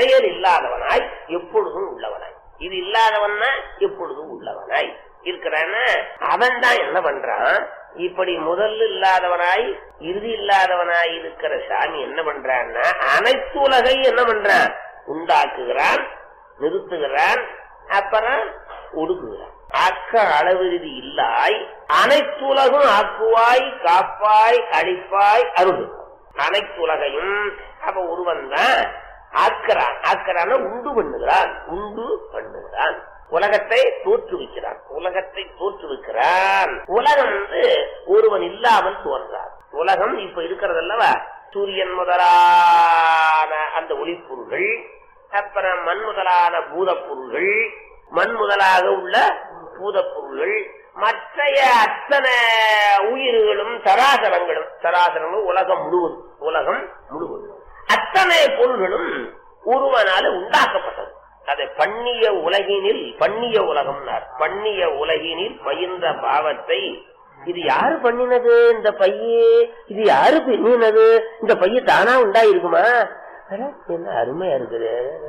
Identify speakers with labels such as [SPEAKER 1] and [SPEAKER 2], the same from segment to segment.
[SPEAKER 1] செயல் இல்லாதவனாய் எப்பொழுதும் உள்ளவனாய் இது இல்லாதவன்னா எப்பொழுதும் உள்ளவனாய் இருக்கிறான அவன் தான் என்ன பண்றான் இப்படி முதல் இல்லாதவனாய் இறுதி இல்லாதவனாய் இருக்கிற சாமி என்ன பண்றான்னா அனைத்து உலகை என்ன பண்றான் உண்டாக்குகிறான் நிறுத்துகிறான் அப்புறம் ஒடுக்குகிறான் ஆக்க அளவிறுதி இல்லாய் அனைத்துலகும் ஆக்குவாய் காப்பாய் அழிப்பாய் அருள் அனைத்துலகையும் அப்ப ஒருவன் தான் ஆக்கிறான் ஆக்கிறான உண்டு பண்ணுகிறான் உண்டு பண்ணுகிறான் உலகத்தை தோற்றுவிக்கிறான் உலகத்தை தோற்றுவிக்கிறான் உலகம் வந்து ஒருவன் இல்லாமல் தோன்றான் உலகம் இப்ப இருக்கிறது அல்லவா சூரியன் முதலான அந்த ஒளிப்பொருள்கள் அப்புறம் மண் முதலான பூதப்பொருள்கள் மண் முதலாக உள்ள பூதப்பொருள்கள் மற்றைய அத்தனை உயிர்களும் சராசரங்களும் சராசரங்களும் உலகம் முழுவதும் உலகம் முழுவதும் அத்தனை பொருள்களும் ஒருவனால உண்டாக்கப்பட்டது அதை பண்ணிய உலகினில் பண்ணிய உலகம் பண்ணிய உலகினில் பயின்ற பாவத்தை இது யாரு பண்ணினது இந்த பையே இது யாரு பண்ணினது இந்த பைய தானா உண்டாயிருக்குமா என்ன அருமையா இருக்குது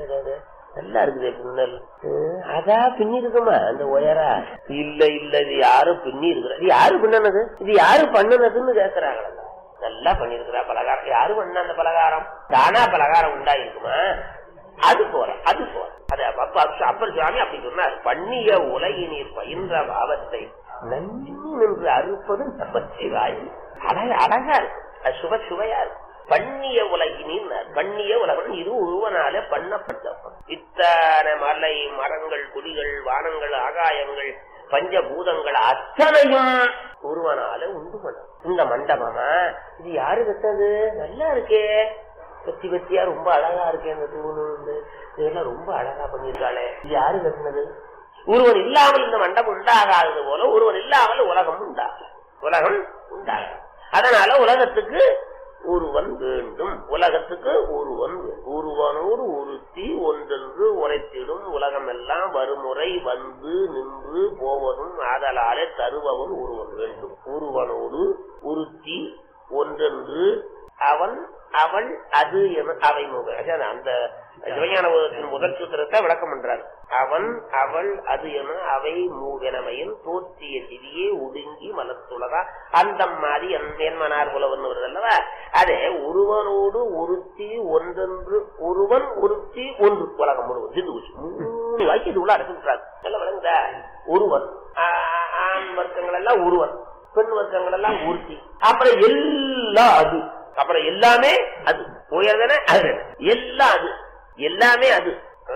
[SPEAKER 1] நல்லா இருக்குது பின்னல் அதா பின்னி இருக்குமா அந்த ஒயரா இல்ல இல்ல இது யாரும் பின்னி இருக்கிற இது யாரு பின்னது இது யாரு பண்ணுனதுன்னு கேக்குறாங்களா நல்லா பண்ணிருக்கிறா பலகாரம் யாரு பண்ண அந்த பலகாரம் தானா பலகாரம் உண்டாயிருக்குமா அது போற அது போற அது அப்ப அப்பர் சுவாமி அப்படி சொன்னார் பண்ணிய உலகினீர் பயின்ற பாவத்தை நன்றி நின்று அறுப்பது நமச்சிவாய் அழகா அழகா இருக்கு அது சுப சுவையா இருக்கு பண்ணிய உலகினின் பண்ணிய உலகம் இது ஒருவனால பண்ணப்பட்ட இத்தனை மலை மரங்கள் கொடிகள் வானங்கள் ஆகாயங்கள் பஞ்சபூதங்கள் அத்தனையும் ஒருவனால உண்டு பண்ண இந்த மண்டபமா இது யாரு கட்டது நல்லா இருக்கே பத்தி பத்தியா ரொம்ப அழகா இருக்கே அந்த தூணு இதெல்லாம் ரொம்ப அழகா பண்ணிருக்காளே இது யாரு கட்டினது ஒருவன் இல்லாமல் இந்த மண்டபம் உண்டாகாதது போல ஒருவன் இல்லாமல் உலகம் உண்டாகும் உலகம் உண்டாகும் அதனால உலகத்துக்கு ஒருவன் வேண்டும் உலகத்துக்கு ஒருவன் ஒருவனோடு ஒருத்தி ஒன்றென்று உரைத்திடும் உலகமெல்லாம் வருமுறை வந்து நின்று போவதும் ஆதலாலே தருபவன் ஒருவன் வேண்டும் ஒருவனோடு ஒருத்தி ஒன்றென்று அவன் அவள் அது என அவை முக அந்த சிவஞான முதல் சூத்திரத்தை விளக்கம் பண்றார் அவன் அவள் அது என அவை மூவெனமையின் தோற்றிய சிறியே ஒடுங்கி மலத்துலகா அந்த மாதிரி என்மனார் புலவன் வருது அல்லவா அதே ஒருவனோடு ஒருத்தி ஒன்றென்று ஒருவன் ஒருத்தி ஒன்று உலகம் முழுவதும் சிந்து மூணு வாய்க்கு இது உள்ள அடைச்சுட்டாரு நல்ல விளங்குதா ஒருவன் ஆண் வர்க்கங்கள் எல்லாம் ஒருவன் பெண் வர்க்கங்கள் எல்லாம் ஒருத்தி அப்புறம் எல்லாம் அது அப்புறம் எல்லாமே அது உயர்தன அது எல்லாம் அது எல்லாமே அது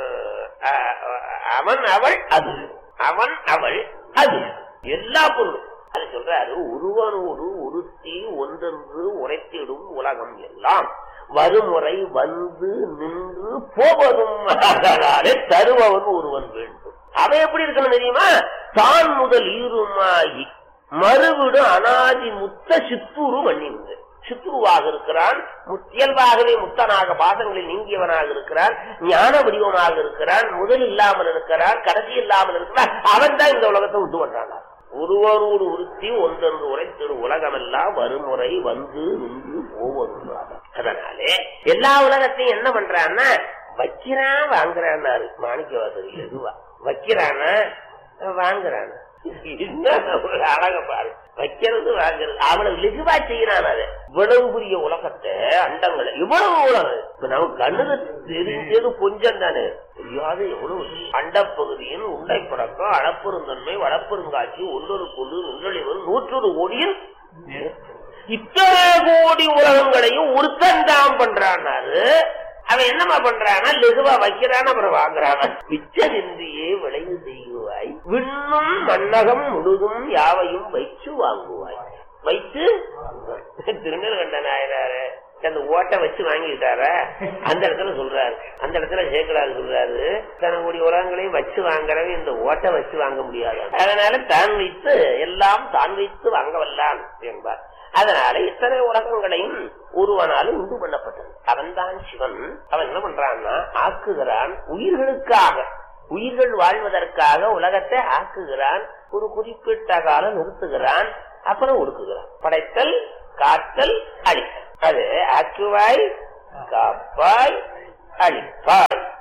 [SPEAKER 1] அவன் அவள் அது அவன் அவள் அது எல்லா பொருளும் அது சொல்றாரு ஒருவனோடு ஒருத்தி ஒன்றென்று உரைத்திடும் உலகம் எல்லாம் வருமுறை வந்து நின்று போவதும் அதனாலே தருபவன் ஒருவன் வேண்டும் அவன் எப்படி இருக்கணும் தெரியுமா தான் முதல் ஈருமாகி மறுவிடு அனாதி முத்த சித்தூரு மண்ணிந்து சித்துருவாக இருக்கிறான் இயல்பாகவே முத்தனாக பாதங்களில் நீங்கியவனாக இருக்கிறான் ஞான வடிவமாக இருக்கிறான் முதல் இல்லாமல் இருக்கிறான் கடைசி இல்லாமல் இருக்கிறான் அவன் தான் இந்த உலகத்தை உண்டு பண்றான் ஒருவரோடு உறுத்தி ஒன்றென்று உரைத்திரு உலகமெல்லாம் வருமுறை வந்து நின்று போவதும் அதனாலே எல்லா உலகத்தையும் என்ன பண்றான்னா வைக்கிறான் வாங்குறான்னாரு மாணிக்க வாசல் எதுவா வைக்கிறானா வாங்குறானா அழக பாரு வைக்கிறது வாங்குறது அவனை லெகுவா செய்யறான் அதை இவ்வளவு பெரிய உலகத்தை அண்டங்களை இவ்வளவு உலகம் இப்ப நமக்கு கண்ணுக்கு தெரிஞ்சது கொஞ்சம் தானே தெரியாது எவ்வளவு அண்டப்பகுதியின் உண்டை பழக்கம் அளப்பெருந்தன்மை வளப்பெருங்காட்சி ஒன்றொரு கொண்டு நுண்ணொழிவர் நூற்றொரு கோடியில் இத்தனை கோடி உலகங்களையும் ஒருத்தன் தான் பண்றான்னாரு அவன் என்னமா பண்றானா லெகுவா வைக்கிறான் அப்புறம் வாங்குறான் பிச்சனின்றியே விளைவு செய்வாய் விண்ணும் மன்னகம் முழுதும் யாவையும் வைச்சு வாங்குவாய் வைத்து திருநெல்கண்ட நாயனாரு அந்த ஓட்டை வச்சு வாங்கிட்டாரா அந்த இடத்துல சொல்றாரு அந்த இடத்துல சேக்கலாரு சொல்றாரு தன்னுடைய உலகங்களையும் வச்சு வாங்குறவன் இந்த ஓட்டை வச்சு வாங்க முடியாது அதனால தான் வைத்து எல்லாம் தான் வைத்து வாங்க வல்லான் என்பார் அதனால இத்தனை உலகங்களையும் ஒருவனாலும் உண்டு பண்ணப்பட்டது அவன் தான் சிவன் அவன் என்ன பண்றான்னா ஆக்குகிறான் உயிர்களுக்காக உயிர்கள் வாழ்வதற்காக உலகத்தை ஆக்குகிறான் ஒரு குறிப்பிட்ட காலம் நிறுத்துகிறான் அப்புறம் ஒடுக்குகிறான் படைத்தல் காத்தல் அழித்தல் அது ஆக்குவாய் காப்பாய் அழிப்பாய்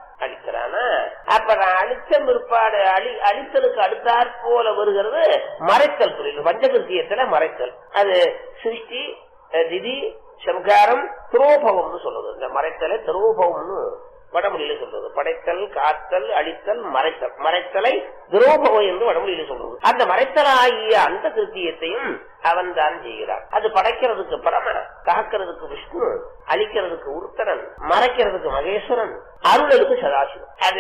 [SPEAKER 1] அப்புறம் அழிச்ச பிற்பாடு அழி அழித்தலுக்கு அடுத்தாற் போல வருகிறது மறைத்தல் தொழில் பஞ்சகிருத்தியத்துல மறைத்தல் அது சிருஷ்டி அஹ், திதி சம்காரம் துரோபவம்னு சொல்றது இந்த மறைத்தலை துரோபவம்னு வடமொழியில சொல்றது படைத்தல் காத்தல் அழித்தல் மறைத்தல் மறைத்தலை துரோபவம் என்று வடமொழியில சொல்றது அந்த மறைத்தலாகிய அந்த கிருத்தியத்தையும் அவன் தான் செய்கிறான் அது படைக்கிறதுக்கு பரம காக்கிறதுக்கு விஷ்ணு அழிக்கிறதுக்கு உருத்தரன் மறைக்கிறதுக்கு மகேஸ்வரன் அருளலுக்கு சதாசிவம் அது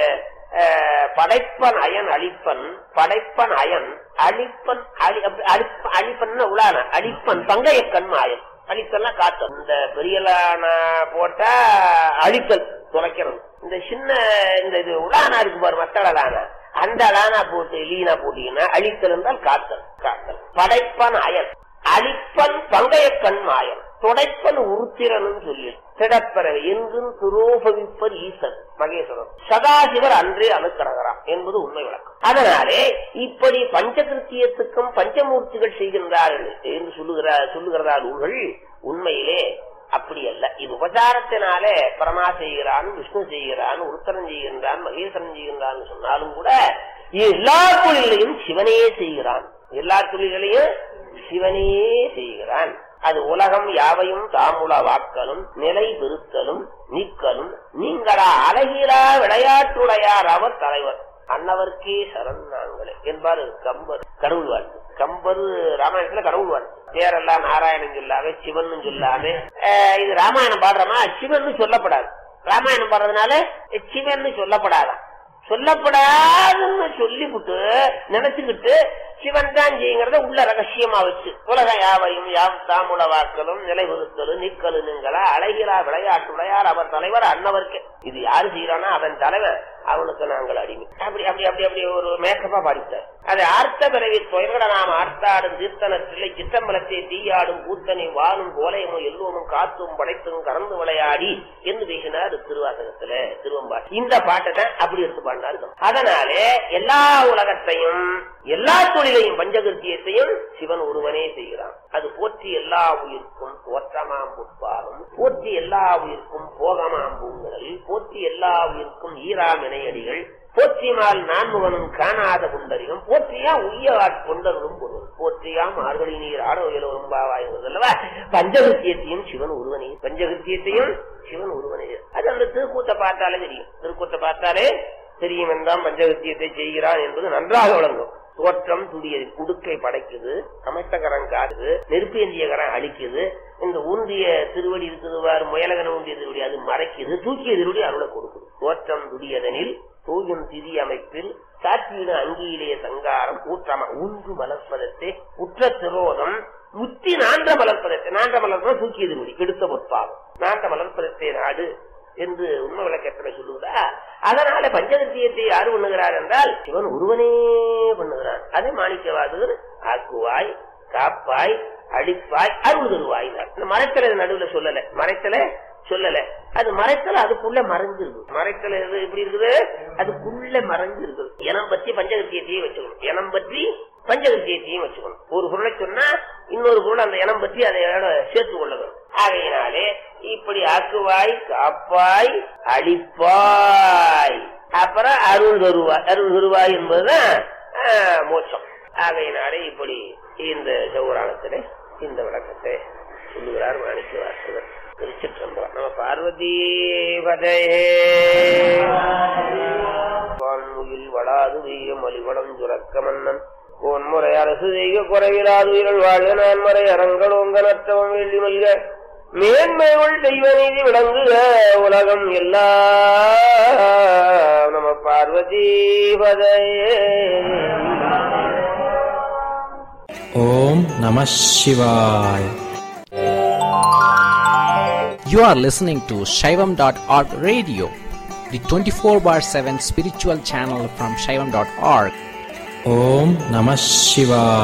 [SPEAKER 1] அஹ், படைப்பன் அயன் அழிப்பன் படைப்பன் அயன் அழிப்பன் அழி- அப்படி அழிப்ப- அழிப்பன் உலான அழிப்பன் பங்கைய கண்மாயன் அழித்தல்னா காத்தல் இந்த பெரியலான போட்டா அழித்தல் துளைக்கிறது இந்த சின்ன இந்த இது உலானா இருக்கு பாரு மத்தளலான அந்த அலானா போட்டு லீனா போட்டீங்கன்னா அழித்தல் என்றால் காத்தல் காத்தல் படைப்பன் அயன் அழிப்பன் பங்கைய கண்மாயன் துடைப்பன் உருத்திரனும் சொல்லி திடப்பறவை என்றும் துரோபவிப்பர் ஈசன் மகேஸ்வரன் சதாசிவர் அன்றே அணுக்கரகராம் என்பது உண்மை விளக்கம் அதனாலே இப்படி பஞ்சகிருத்தியத்துக்கும் பஞ்சமூர்த்திகள் செய்கின்றார்கள் என்று சொல்லுகிறார் சொல்லுகிறதா நூல்கள் உண்மையிலே அப்படி அல்ல இது உபசாரத்தினாலே பரமா செய்கிறான் விஷ்ணு செய்கிறான் உருத்தரன் செய்கின்றான் மகேஸ்வரன் செய்கின்றான் சொன்னாலும் கூட எல்லா தொழிலையும் சிவனே செய்கிறான் எல்லா தொழில்களையும் சிவனே செய்கிறான் அது உலகம் யாவையும் தாமுல வாக்கலும் நிலை பெருத்தலும் நீக்கலும் நீங்களா அழகிலா விளையாட்டுடையார் அவர் தலைவர் அன்னவர்க்கே சரண் நாங்களே என்பாரு கம்பர் கடவுள் வாழ்த்து கம்பர் ராமாயணத்துல கடவுள் வாழ்த்து பேரெல்லாம் நாராயணன் சொல்லாம சிவன் சொல்லாம அஹ், இது ராமாயணம் பாடுறோமா சிவன் சொல்லப்படாது ராமாயணம் பாடுறதுனால சிவன் சொல்லப்படாதான் சொல்லப்படாதுன்னு சொல்லிவிட்டு நினைச்சுக்கிட்டு சிவன் தான் செய்யுங்கிறத உள்ள ரகசியமா வச்சு உலக யாவையும் யாம் தாமுல வாக்கலும் நிலைவகுத்தலும் நிக்கலு நீங்களா அழகிலா விளையாட்டுடையார் அவர் தலைவர் அன்னவர்க்கு இது யாரு செய்யறானா அவன் தலைவர் அவனுக்கு நாங்கள் அடிமை அப்படி அப்படி அப்படி அப்படி ஒரு மேக்கப்பா பாடித்தார் அது ஆர்த்த பிறவி தொயல்கட நாம் ஆர்த்தாடும் தீர்த்தனத்தில்லை சித்தம்பலத்தை தீயாடும் கூத்தனை வாழும் கோலையமும் எல்லோரும் காத்தும் படைத்தும் கறந்து விளையாடி என்று பேசினார் திருவாசகத்துல திருவம்பாட்டு இந்த பாட்டை தான் அப்படி எடுத்து பாடினாரு அதனாலே எல்லா உலகத்தையும் எல்லா தொழிலையும் பஞ்சகிருத்தியத்தையும் சிவன் ஒருவனே செய்கிறான் அது போற்றி எல்லா உயிர்க்கும் தோற்றமாம் புட்பாலும் போற்றி எல்லா உயிர்க்கும் போகமாம் பூங்கல் போற்றி எல்லா உயிர்க்கும் ஈராம் இணையடிகள் போற்றிமால் நான்முகனும் காணாத புண்டரிகம் போற்றியா உய்ய கொண்டரும் பொருள் போற்றியாம் மார்கழி நீர் ஆட உயலும் பாவாய்வதல்லவா பஞ்சகிருத்தியத்தையும் சிவன் ஒருவனே பஞ்சகிருத்தியத்தையும் சிவன் ஒருவனே அது அந்த திருக்கூத்தை பார்த்தாலே தெரியும் திருக்கூத்தை பார்த்தாலே தெரியும் என்றால் பஞ்சகிருத்தியத்தை செய்கிறான் என்பது நன்றாக விளங்கும் தோற்றம் துடியது குடுக்கை படைக்குது அமைத்தகரம் காடுது நெருப்பு ஏந்திய கரம் அழிக்குது இந்த ஊந்திய திருவடி இருக்குது பாரு முயலகன ஊந்திய திருவடி அது மறைக்குது தூக்கிய திருவடி அருளை கொடுக்குது தோற்றம் துடியதனில் தூயும் திதி அமைப்பில் சாட்சியிடு அங்கியிலே சங்காரம் ஊற்றம ஊன்று மலர்ப்பதத்தை உற்ற திரோதம் முத்தி நான்ற மலர்ப்பதத்தை நான்ற மலர்ப்பதை தூக்கிய திருவடி கெடுத்த பொற்பாகும் நான்ற மலர்ப்பதத்தை நாடு என்று உண்மை விளக்கத்துல சொல்லுவதா அதனால பஞ்சகத்தியத்தை யாரு பண்ணுகிறார் என்றால் சிவன் ஒருவனே பண்ணுகிறான் அதே மாணிக்கவாதர் ஆக்குவாய் காப்பாய் அடிப்பாய் அருள் தருவாய் இந்த மறைத்தல நடுவுல சொல்லல மறைத்தல சொல்லல அது மறைத்தல அதுக்குள்ள மறைஞ்சிருக்கு மறைத்தல எது எப்படி இருக்குது அதுக்குள்ள மறைஞ்சிருக்கு இனம் பற்றி பஞ்சகத்தியத்தையும் வச்சுக்கணும் இனம் பற்றி பஞ்சகத்தியத்தையும் வச்சுக்கணும் ஒரு பொருளை சொன்னா இன்னொரு பொருள் அந்த இனம் பற்றி அதை சேர்த்து கொள்ளணும் ஆகையினாலே இப்படி ஆக்குவாய் காப்பாய் அழிப்பாய் அப்புறம் அருள் தருவாய் அருள் தருவாய் என்பதுதான் ஆஹ், மோட்சம் ஆகையினாலே இப்படி இந்த சௌராணத்திலே இந்த விளக்கத்தை சொல்லுகிறார் மாணிக்க வாசகர் திருச்சிற்றம்பலம் நம்ம பார்வதி பதையே வான்முகில் வளாது வீயம் மலிவளம் சுரக்க மன்னன் கோன்முறை அரசு செய்க குறைவிலாது உயிரல் வாழ்க நான்மறை அரங்கள் ஓங்க நற்றவம் வெள்ளி மல்க மேன்மையுள் தெய்வ நீதி விளங்குக உலகம் எல்லாம் நம பார்வதி பதையே
[SPEAKER 2] ஓம் நம சிவாய் You are listening to Shaivam.org radio, the 24 bar 7 spiritual channel from Shaivam.org. Om Namah Shivaya.